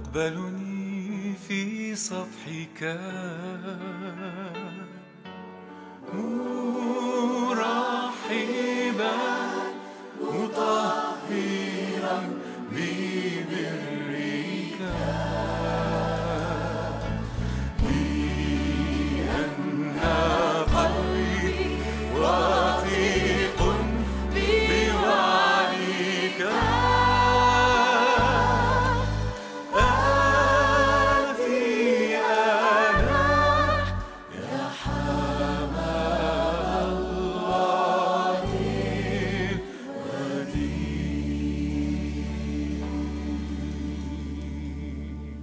تقبلني في صفحك مرحبا مطهرا ببرك لأن قلبي واثق بوعدك آتي أنا يا حمل الله الوديع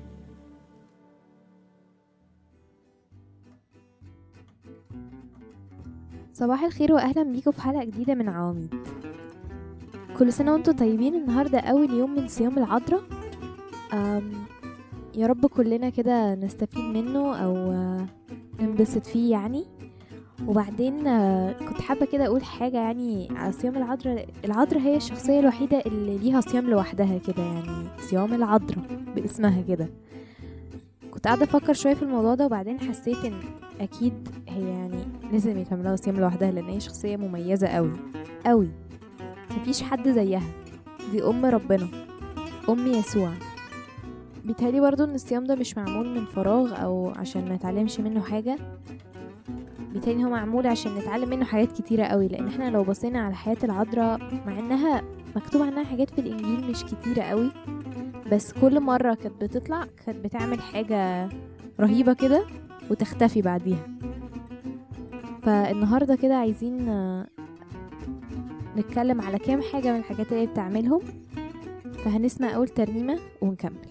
صباح الخير واهلا بيكم في حلقه جديده من عواميد كل سنه وانتم طيبين النهارده اول يوم من صيام العذراء أم، يا رب كلنا كده نستفيد منه او آه، ننبسط فيه يعني وبعدين آه، كنت حابه كده اقول حاجه يعني على صيام العذراء العذراء هي الشخصيه الوحيده اللي ليها صيام لوحدها كده يعني صيام العذراء باسمها كده كنت قاعده افكر شويه في الموضوع ده وبعدين حسيت ان اكيد هي يعني لازم يتعمل لها صيام لوحدها لان هي شخصيه مميزه قوي قوي مفيش حد زيها دي ام ربنا ام يسوع بيتهيألي برضو ان الصيام ده مش معمول من فراغ او عشان ما نتعلمش منه حاجه بيتهيألي هو معمول عشان نتعلم منه حاجات كتيره قوي لان احنا لو بصينا على حياه العذراء مع انها مكتوب عنها حاجات في الانجيل مش كتيره قوي بس كل مره كانت بتطلع كانت بتعمل حاجه رهيبه كده وتختفي بعديها فالنهارده كده عايزين آه، نتكلم على كام حاجة من الحاجات اللي هي بتعملهم فهنسمع أول ترنيمة ونكمل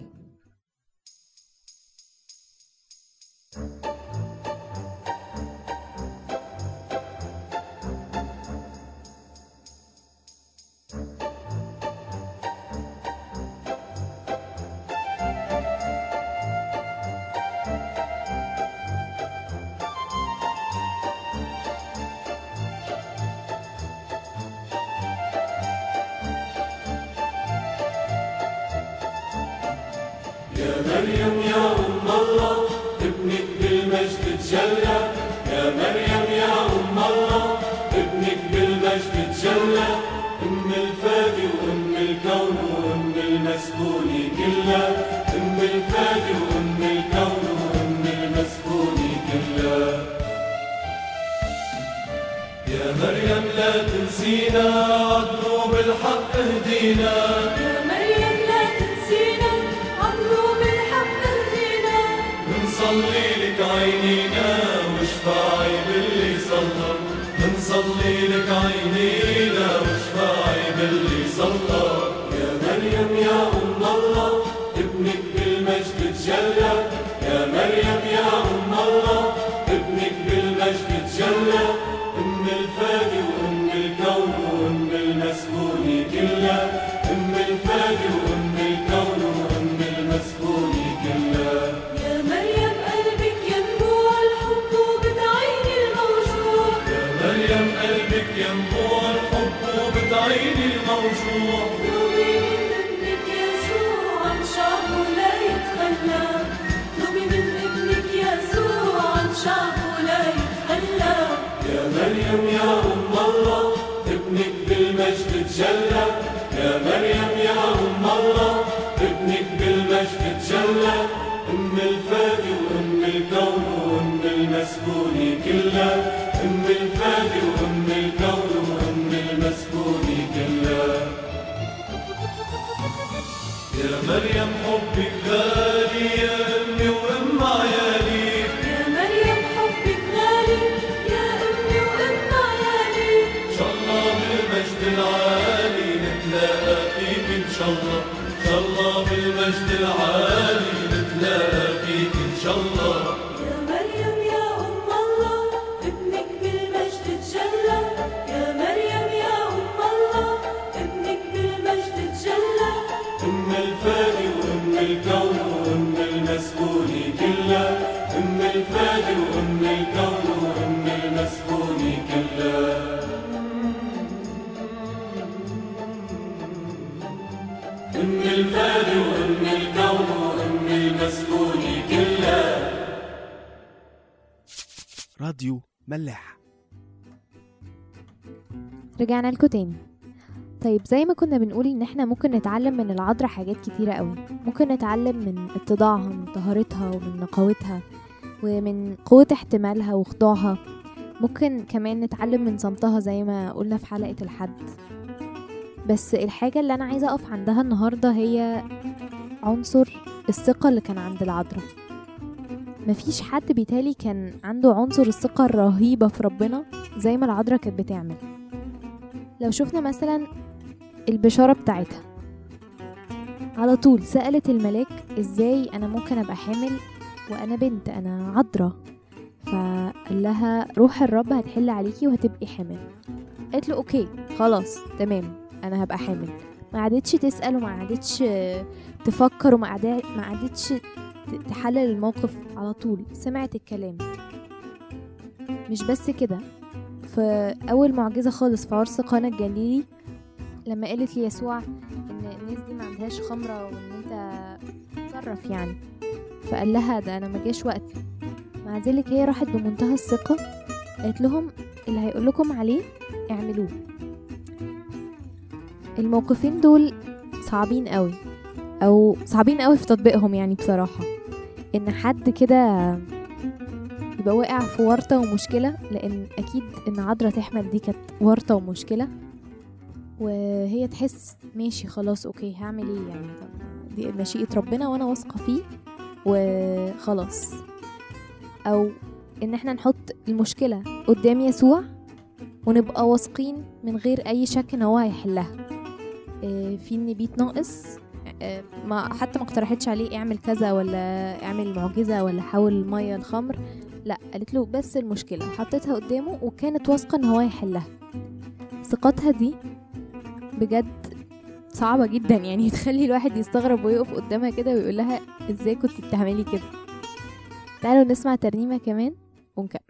يا مريم يا أم الله ابنك بالمجد تجلى يا مريم يا أم الله ابنك بالمجد تجلى أم الفادي وأم الكون وأم المسكون كلها أم الفادي وأم الكون وأم المسكون كلها يا مريم لا تنسينا عدروب الحق اهدينا يا مريم لا تنسينا عمرو بالحق اهدينا بنصلي لك عينينا واشفعي باللي صلى بنصلي لك عينينا واشفعي باللي صلى يا مريم يا أم الله ابنك بالمجد تجلى يا مريم يا أم الله ابنك بالمجد تجلى أم الفادي وأم الكون وأم المسكون كلها أم الفادي وأم الكون وأم المسكون كلها يا مريم قلبك ينبوع الحب وبتعيني الموجوع يا مريم قلبك ينبوع الحب وبتعيني الموجوع اطلبي من ابنك يسوع عن شعبه لا يتخلى اطلبي من ابنك يسوع عن شعبه لا يتخلى يا مريم يا أم الله ابنك بالمجد تجلى يا مريم يا أم الله ابنك بالمجد تجلى أم الفادي وأم الكون وأم المسكون كلها أم الفادي وأم الكون وأم المسكون كلها يا مريم حبك غالي يا أمي وأم عيالي يا مريم حبك غالي يا امي وام عيالي إن شاء الله بالمجد العالي نتلاقى فيك إن شاء الله إن شاء الله بالمجد العالي نتلاقى فيك إن شاء الله يا مريم يا أم الله ابنك بالمجد تجلى يا مريم يا أم الله ابنك بالمجد تجلى أم الفادي وأم الكون وأم المسكون كلها أم الفادي وأم الكون وأم المسكون كلها أم الفادي وأم الكون راديو ملاح رجعنا لكم تاني طيب زي ما كنا بنقول ان احنا ممكن نتعلم من العذراء حاجات كتيرة قوي ممكن نتعلم من اتضاعها من طهارتها ومن نقاوتها ومن قوة احتمالها وخضوعها ممكن كمان نتعلم من صمتها زي ما قلنا في حلقة الحد بس الحاجة اللي أنا عايزة أقف عندها النهاردة هي عنصر الثقة اللي كان عند العذراء مفيش حد بيتالي كان عنده عنصر الثقة الرهيبة في ربنا زي ما العذراء كانت بتعمل لو شفنا مثلا البشارة بتاعتها على طول سألت الملاك ازاي انا ممكن ابقى حامل وانا بنت انا عذراء فقال لها روح الرب هتحل عليكي وهتبقي حامل قالت له اوكي خلاص تمام انا هبقى حامل ما قعدتش تسأل وما قعدتش تفكر وما قعدت- ما قعدتش ت- تحلل الموقف على طول سمعت الكلام مش بس كده في أول معجزة خالص في عرس قانا الجليلي لما قالت ليسوع إن الناس دي ما عندهاش خمرة وإن أنت تصرف يعني فقال لها ده أنا ما جاش وقتي مع ذلك هي راحت بمنتهى الثقة قالت لهم اللي هيقول لكم عليه اعملوه الموقفين دول صعبين قوي او صعبين قوي في تطبيقهم يعني بصراحة ان حد كده يبقى واقع في ورطة ومشكلة لأن أكيد إن عذرا تحمل دي كانت ورطة ومشكلة وهي تحس ماشي خلاص أوكي هعمل إيه يعني طب دي مشيئة ربنا وأنا واثقة فيه وخلاص أو إن إحنا نحط المشكلة قدام يسوع ونبقى واثقين من غير أي شك إن هو هيحلها آه، في نبيت ناقص آه، ما حتى ما اقترحتش عليه اعمل كذا ولا اعمل معجزة ولا حول المية الخمر لا قالت له بس المشكله وحطيتها قدامه وكانت واثقه ان هو هيحلها ثقتها دي بجد صعبه جدا يعني تخلي الواحد يستغرب ويقف قدامها كده ويقول لها ازاي كنت بتعملي كده تعالوا نسمع ترنيمه كمان ونكمل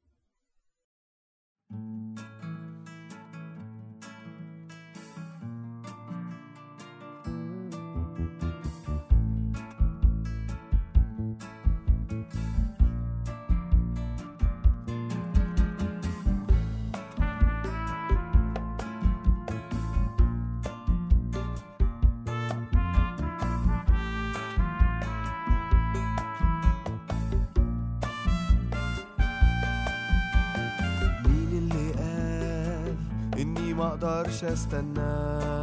مين اللي قال اني ما اقدرش استنى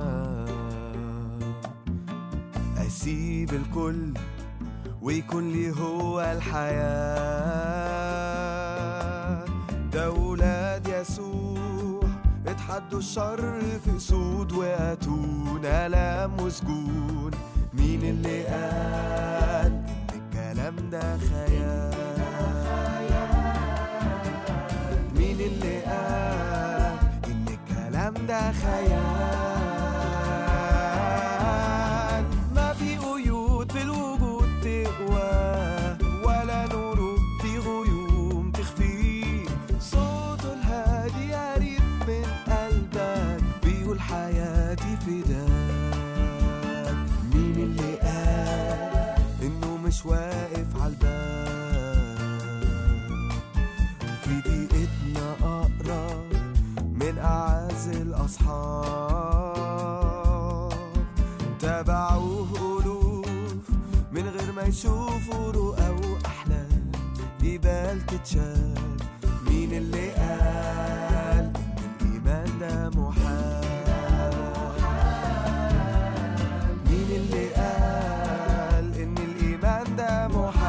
اسيب الكل ويكون لي هو الحياة ده ولاد يسوع اتحدوا الشر في اسود واتون الام وسجون مين اللي قال ان الكلام ده خيال مين اللي قال ان الكلام ده خيال ما في قيود في الوجود تقوى ولا نور في غيوم تخفي صوته الهادي قريب من قلبك بيقول حياتي فداك مين اللي قال انه مش واقف عالباب في دقيقتنا أقرب من أعز الأصحاب تابعوه ألوف من غير ما يشوفوا رؤى وأحلام جبال تتشال مين اللي قال إن الإيمان ده محال مين اللي قال إن الإيمان ده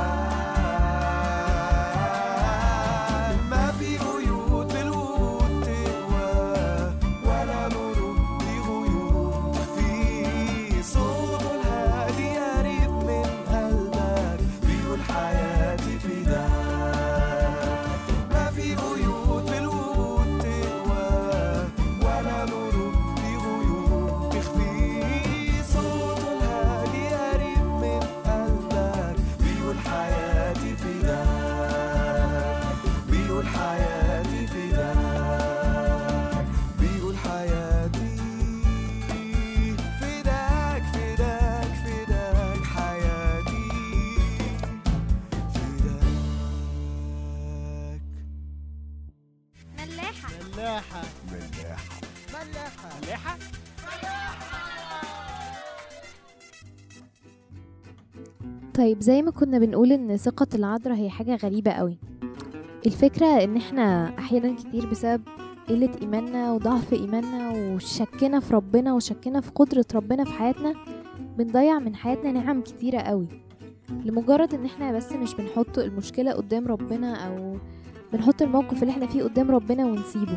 محال ما في قيود في الوجود تقوى ولا نور في غيوم تخفي صوت الهادي قريب من قلبك بيقول حياتي فداك ما في قيود في الوجود ملاحة ملاحة ملاحة ملاحة طيب زي ما كنا بنقول ان ثقة العذراء هي حاجة غريبة قوي الفكرة ان احنا احيانا كتير بسبب قلة ايماننا وضعف ايماننا وشكنا في ربنا وشكنا في قدرة ربنا في حياتنا بنضيع من حياتنا نعم كتيرة قوي لمجرد ان احنا بس مش بنحط المشكلة قدام ربنا او بنحط الموقف اللي احنا فيه قدام ربنا ونسيبه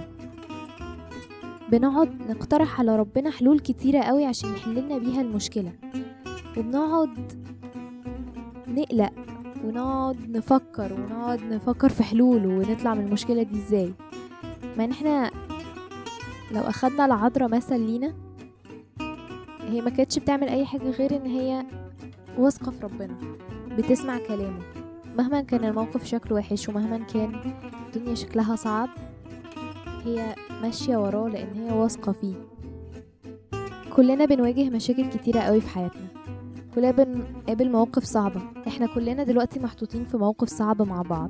بنقعد نقترح على ربنا حلول كتيرة قوي عشان يحللنا بيها المشكلة وبنقعد نقلق ونقعد نفكر ونقعد نفكر في حلول ونطلع من المشكلة دي ازاي مع ان احنا لو اخدنا العذراء مثل لينا هي ما كانتش بتعمل اي حاجة غير ان هي واثقة في ربنا بتسمع كلامه مهما كان الموقف شكله وحش ومهما كان الدنيا شكلها صعب هي ماشية وراه لان هي واثقة فيه كلنا بنواجه مشاكل كتيرة قوي في حياتنا كلنا بنقابل مواقف صعبة احنا كلنا دلوقتي محطوطين في مواقف صعبة مع بعض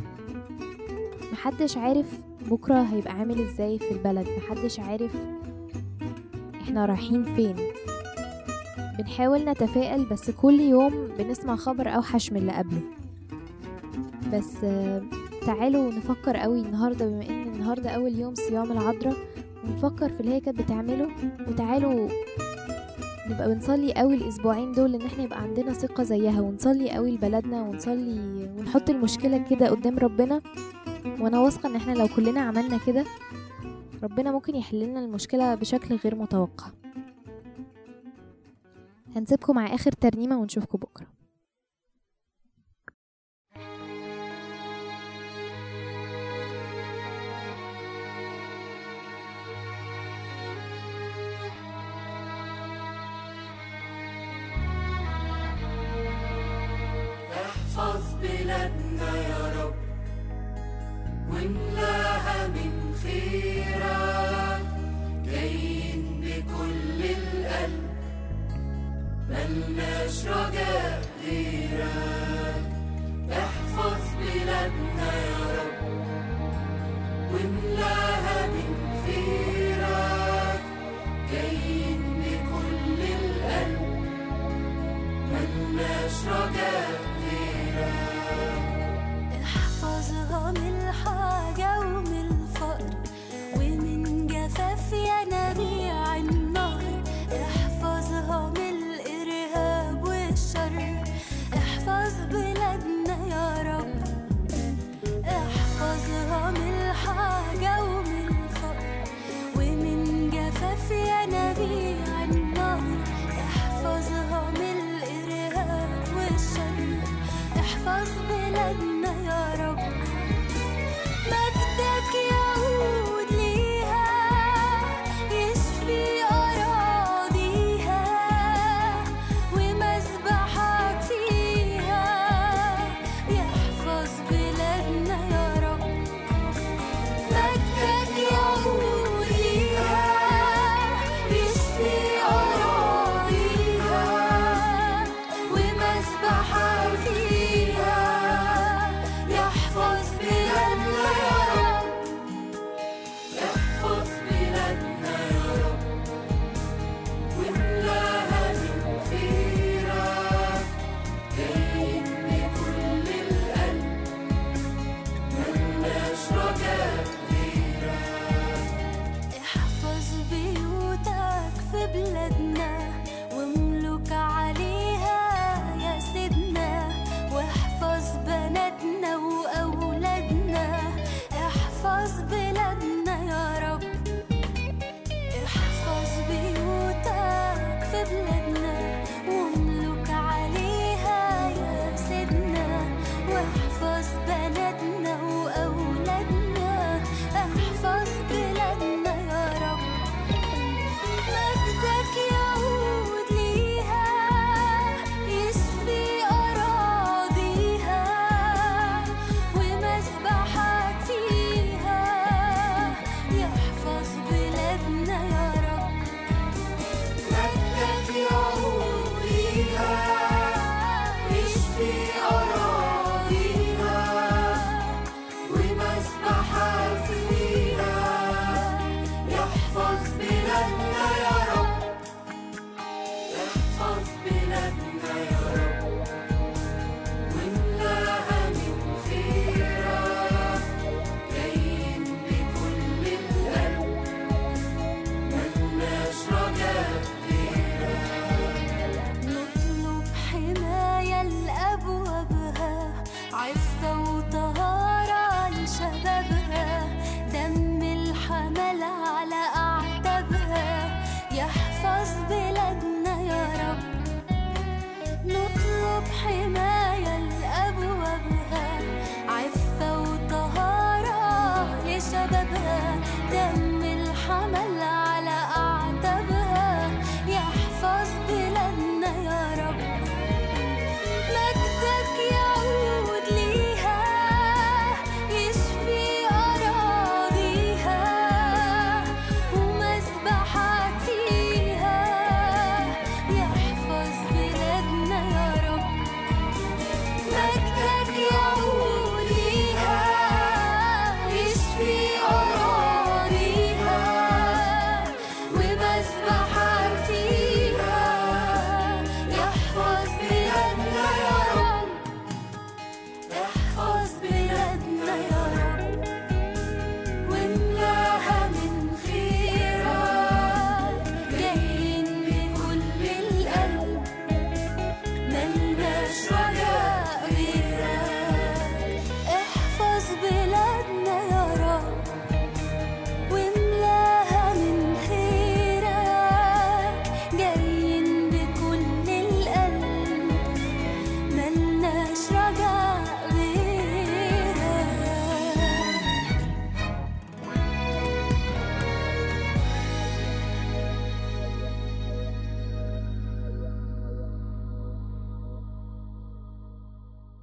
محدش عارف بكرة هيبقى عامل ازاي في البلد محدش عارف احنا رايحين فين بنحاول نتفائل بس كل يوم بنسمع خبر اوحش من اللي قبله بس آه، تعالوا نفكر قوي النهارده بما ان النهارده اول يوم صيام العذراء ونفكر في اللي هي كانت بتعمله وتعالوا نبقى بنصلي قوي الاسبوعين دول ان احنا يبقى عندنا ثقة زيها ونصلي قوي لبلدنا ونصلي ونحط المشكلة كده قدام ربنا وانا واثقة ان احنا لو كلنا عملنا كده ربنا ممكن يحللنا المشكلة بشكل غير متوقع هنسيبكم مع اخر ترنيمة ونشوفكم بكرة احفظ بلادنا يا رب واملاها من خيرك جايين بكل القلب ملناش رجاء غيرك احفظ بلادنا يا رب واملاها من خيرك جايين بكل القلب ملناش رجاء احفظها من الحاجة ومن الفقر ومن جفاف ينابيع النهر احفظها من الإرهاب والشر احفظ بلادنا يا رب احفظها من الحاجة ومن الفقر ومن جفاف ينابيع النهر احفظها من الإرهاب والشر احفظ بلادنا يا رب مجدك يعود ليها يشفي أراضيها ومسبحك فيها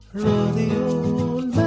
راديو الملاح